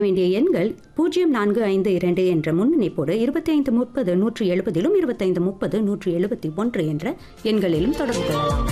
வேண்டிய எண்கள் பூஜ்ஜியம் நான்கு ஐந்து இரண்டு என்ற முன்னிணைப்போடு இருபத்தைந்து முப்பது நூற்றி எழுபதிலும் இருபத்தைந்து முப்பது நூற்றி எழுபத்தி ஒன்று என்ற எண்களிலும் தொடர்பு கொள்ளலாம்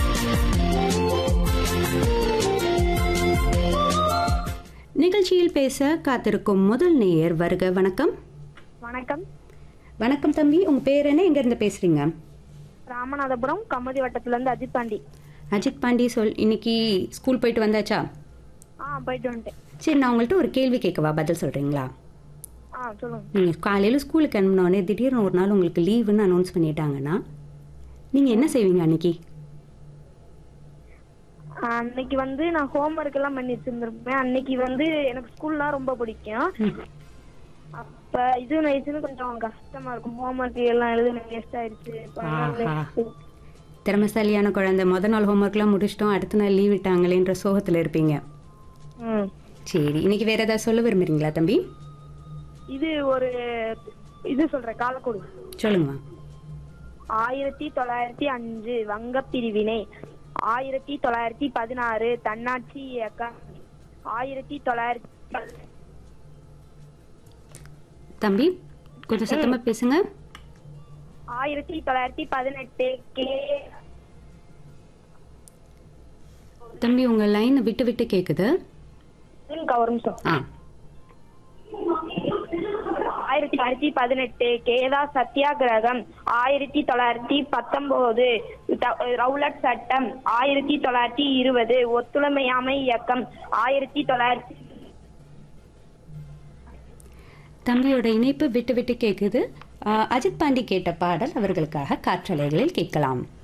நிகழ்ச்சியில் பேச காத்திருக்கும் முதல் நேயர் வருக வணக்கம் வணக்கம் வணக்கம் தம்பி உங்க பேர் என்ன எங்க இருந்து பேசுறீங்க ராமநாதபுரம் கமுதி வட்டத்துல இருந்து அஜித் பாண்டி அஜித் பாண்டி சொல் இன்னைக்கு ஸ்கூல் போயிட்டு வந்தாச்சா ஆ போயிட்டு வந்துட்டேன் சரி நான் உங்கள்கிட்ட ஒரு கேள்வி கேட்கவா பதில் சொல்றீங்களா ஆ சொல்லுங்க நீங்கள் காலையில் ஸ்கூலுக்கு அனுப்பினோடனே திடீர்னு ஒரு நாள் உங்களுக்கு லீவுன்னு அனௌன்ஸ் பண்ணிட்டாங்கன்னா நீங்கள் என்ன செய்வீங்க அன்னைக்கு ஆ, அன்னைக்கு வந்து நான் ஹோம்ஒர்க் எல்லாம் பண்ணி வச்சிருந்திருப்பேன் அன்னைக்கு வந்து எனக்கு ஸ்கூல்லாம் ரொம்ப பிடிக்கும் அப்ப இது நைஸ்னு கொஞ்சம் கஷ்டமா இருக்கும் ஹோம்ஒர்க் எல்லாம் எழுத வேஸ்ட் ஆயிடுச்சு இப்ப அதனால ஆஹா. waste. திறமைசாலியான குழந்தை முத நாள் ஹோம்ஒர்க்லாம் முடிச்சிட்டோம் அடுத்த நாள் லீவ் விட்டாங்களேன்ற சோகத்தில் இருப்பீங்க ம் சரி இன்னைக்கு வேற ஏதாவது சொல்ல விரும்புறீங்களா தம்பி இது ஒரு இது சொல்றேன் காலக்கோடு சொல்லுங்கம்மா ஆயிரத்தி தொள்ளாயிரத்தி அஞ்சு வங்க பிரிவினை ஆயிரத்தி தொள்ளாயிரத்தி பதினாறு தன்னாட்சி இயக்கம் ஆயிரத்தி தொள்ளாயிரத்தி தம்பி கொஞ்சம் சத்தமாக பேசுங்க ஆயிரத்தி தொள்ளாயிரத்தி பதினெட்டு கே தம்பி உங்கள் லைன் விட்டு விட்டு கேட்குது இருங்கக்கா, ஒரு நிமிஷம் ஆ ஆயிரத்தி தொள்ளாயிரத்தி பதினெட்டு கேதா சத்தியாகிரகம் ஆயிரத்தி தொள்ளாயிரத்தி பத்தொன்பது த- ரவுலட் சட்டம் ஆயிரத்தி தொள்ளாயிரத்தி இருபது ஒத்துழைமையாமை இயக்கம் ஆயிரத்தி தொள்ளாயிரத்தி தம்பியோட இணைப்பு விட்டு விட்டு கேட்குது ஆ, அஜித் பாண்டி கேட்ட பாடல் அவர்களுக்காக காற்றலைகளில் கேட்கலாம்